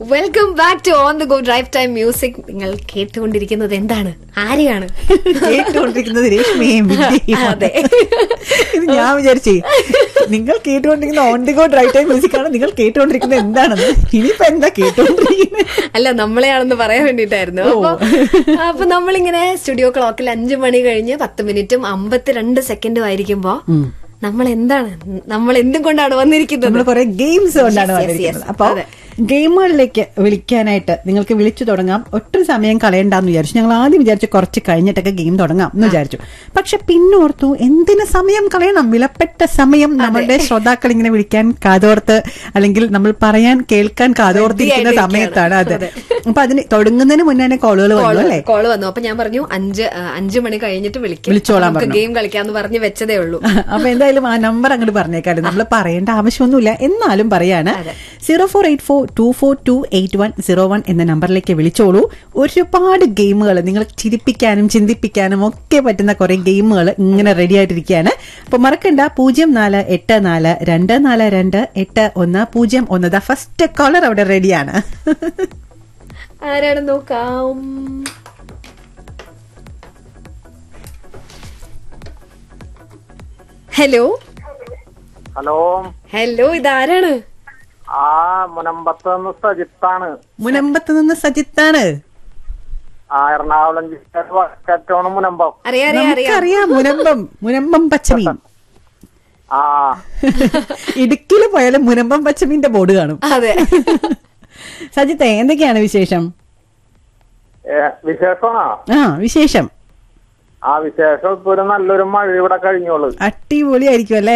Welcome back to on the go drive time music നിങ്ങൾ കേട്ടുകൊണ്ടിരിക്കുന്നത് എന്താണ് ആരെയാണ് കേട്ടുകൊണ്ടിരിക്കുന്നത് രേഷ്മയും വിദ്യയും അതെ. ഇത് ഞാൻ വിചാരിച്ചേ നിങ്ങൾ കേട്ടുകൊണ്ടിരിക്കുന്ന on the go drive time music ആണ് നിങ്ങൾ കേട്ടുകൊണ്ടിരിക്കുന്നത് എന്താണെന്ന് ഇനിയിപ്പോ എന്താ കേട്ടുകൊണ്ടിരിക്കുന്നത് അല്ല നമ്മളെയാണെന്ന് പറയാൻ വേണ്ടിട്ടായിരുന്നു ഓ. അപ്പൊ അപ്പൊ നമ്മളിങ്ങനെ സ്റ്റുഡിയോ ക്ലോക്കിൽ അഞ്ചു മണി കഴിഞ്ഞ് പത്ത് മിനിറ്റും അമ്പത്തിരണ്ട് സെക്കൻഡും ആയിരിക്കുമ്പോ നമ്മൾ എന്താണ് നമ്മൾ എന്തും കൊണ്ടാണ് വന്നിരിക്കുന്നത് നമ്മൾ കുറെ ഗെയിംസ് കൊണ്ടാണ് Yes, yes, വന്നിരിക്കുന്നത് yes. അപ്പൊ അതെ. ഗെയിമുകളിലേക്ക് വിളിക്കാനായിട്ട് നിങ്ങൾക്ക് വിളിച്ചു തുടങ്ങാം ഒട്ടും സമയം കളയണ്ടെന്ന് വിചാരിച്ചു ഞങ്ങൾ ആദ്യം വിചാരിച്ചു കുറച്ച് കഴിഞ്ഞിട്ടൊക്കെ ഗെയിം തുടങ്ങാം എന്ന് വിചാരിച്ചു പക്ഷെ പിന്നോർത്തു എന്തിന് സമയം കളയണം വിലപ്പെട്ട സമയം നമ്മളുടെ ശ്രോതാക്കൾ ഇങ്ങനെ വിളിക്കാൻ കാതോർത്ത് അല്ലെങ്കിൽ നമ്മൾ പറയാൻ കേൾക്കാൻ കാതോർത്തിരിക്കുന്ന റെഡിയായിട്ടിരിക്കുകയാണ്. സമയത്താണ് അതെ അപ്പൊ അതിന് തുടങ്ങുന്നതിന് മുന്നേ തന്നെ കോളുകൾ വന്നു അല്ലേ കോള് വന്നു അപ്പൊ ഞാൻ പറഞ്ഞു അഞ്ച് ആ, അഞ്ച് മണി കഴിഞ്ഞിട്ട് വിളിക്കും വിളിച്ചോളാൻ നമുക്ക് പറഞ്ഞു. ഗെയിം കളിക്കാന്ന് പറഞ്ഞ് വെച്ചതേ ഉള്ളൂ അപ്പൊ എന്തായാലും ആ നമ്പർ അങ്ങോട്ട് പറഞ്ഞേക്കാല്ലേ നമ്മൾ പറയേണ്ട ആവശ്യമൊന്നുമില്ല എന്നാലും പറയാണ് zero four eight four two four two eight one zero one എന്ന നമ്പറിലേക്ക് വിളിച്ചോളൂ ഒരുപാട് ഗെയിമുകൾ നിങ്ങൾ ചിരിപ്പിക്കാനും ചിന്തിപ്പിക്കാനും ഒക്കെ പറ്റുന്ന കുറെ ഗെയിമുകൾ ഇങ്ങനെ റെഡി ആയിട്ടിരിക്കുകയാണ് അപ്പൊ മറക്കണ്ട പൂജ്യം നാല് എട്ട് നാല് രണ്ട് നാല് രണ്ട് എട്ട് ഒന്ന് പൂജ്യം ഒന്ന് ദ ഫസ്റ്റ് കോളർ അവിടെ റെഡിയാണ് ആരാണ് നോക്കാം ഹലോ ഹലോ ഹലോ ഇതാരാണ് ആ മുനമ്പത്ത് നിന്ന് സജിത്താണ് മുനമ്പത്ത് നിന്ന് സജിത്താണ് ആ എറണാകുളം ജില്ലയിൽ വടക്കറ്റോണ് മുനമ്പം അറിയാം അറിയാം അറിയാം നമുക്കറിയാം മുനമ്പം മുനമ്പം പച്ചമീൻ ആ ഇടുക്കിയിൽ പോയാലും മുനമ്പം പച്ചമീന്റെ ബോർഡ് കാണും അതെ സജിത്തെ എന്തൊക്കെയാണ് വിശേഷം ഏ, വിശേഷമാണോ ആ വിശേഷം ആ വിശേഷം ഇപ്പൊ ഒരു നല്ലൊരു മഴ ഇവിടെ കഴിഞ്ഞോളൂ അടിപൊളിയായിരിക്കും അല്ലേ